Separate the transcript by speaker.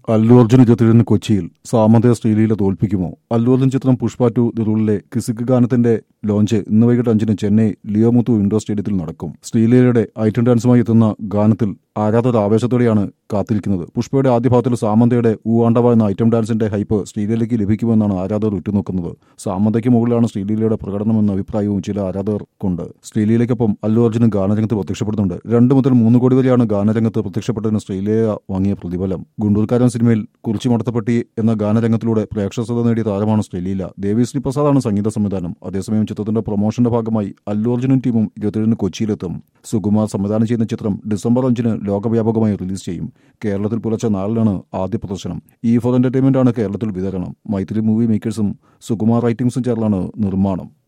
Speaker 1: അല്ലു അർജുൻ ഇരുപത്തിയേഴിന് കൊച്ചിയിൽ സാമന്തയ ശ്രീലീല തോൽപ്പിക്കുമോ അല്ലു അർജുൻ ചിത്രം പുഷ്പ ടു ദി റൂളിലെ കിസിക് ഗാനത്തിന്റെ ലോഞ്ച് ഇന്ന് വൈകിട്ട് അഞ്ചിന് ചെന്നൈ ലിയോമുത്തു ഇൻഡോർ സ്റ്റേഡിയത്തിൽ നടക്കും ശ്രീലീലയുടെ ഐറ്റം ഡാൻസുമായി എത്തുന്ന ഗാനത്തിൽ ആരാധകർ ആവേശത്തോടെയാണ് കാത്തിരിക്കുന്നത് പുഷ്പയുടെ ആദ്യ ഭാഗത്തിൽ സാമന്തയുടെ ഊവാണ്ടവ എന്ന ഐറ്റം ഡാൻസിന്റെ ഹൈപ്പ് ശ്രീലീലയ്ക്ക് ലഭിക്കുമെന്നാണ് ആരാധകർ ഉറ്റുനോക്കുന്നത് സാമന്തയ്ക്ക് മുകളിലാണ് ശ്രീലീലയുടെ പ്രകടനമെന്ന അഭിപ്രായവും ചില ആരാധകർക്കുണ്ട് ശ്രീലീലയ്ക്കൊപ്പം അല്ലു അർജുനും ഗാനരംഗത്ത് പ്രത്യക്ഷപ്പെടുന്നുണ്ട് രണ്ട് മുതൽ മൂന്ന് കോടി വരെയാണ് ഗാനരംഗത്ത് പ്രത്യക്ഷപ്പെട്ടതിന് ശ്രീലീല വാങ്ങിയ പ്രതിഫലം ഗുണ്ടൂർക്കാരൻ സിനിമയിൽ കുറിച്ചു മടത്തപ്പെട്ടി എന്ന ഗാനരംഗത്തിലൂടെ പ്രേക്ഷകശ്രദ്ധ നേടിയ താരമാണ് ശ്രീലീല ദേവിശ്രീ പ്രസാദാണ് സംഗീത സംവിധാനം അതേസമയം ചിത്രത്തിന്റെ പ്രൊമോഷന്റെ ഭാഗമായി അല്ലു അർജുനും ടീമും ഇരുപത്തിയേഴിന് കൊച്ചിയിലെത്തും സുകുമാർ സംവിധാനം ചെയ്യുന്ന ചിത്രം ഡിസംബർ അഞ്ചിന് ലോകവ്യാപകമായി റിലീസ് ചെയ്യും കേരളത്തിൽ പുലർച്ചെ നാലിനാണ് ആദ്യ പ്രദർശനം ഇ ഫോർ എന്റർടൈൻമെന്റ് ആണ് കേരളത്തിൽ വിതരണം മൈത്രി മൂവി മേക്കേഴ്സും സുകുമാർ റൈറ്റിംഗ്സും ചേർന്നാണ് നിർമ്മാണം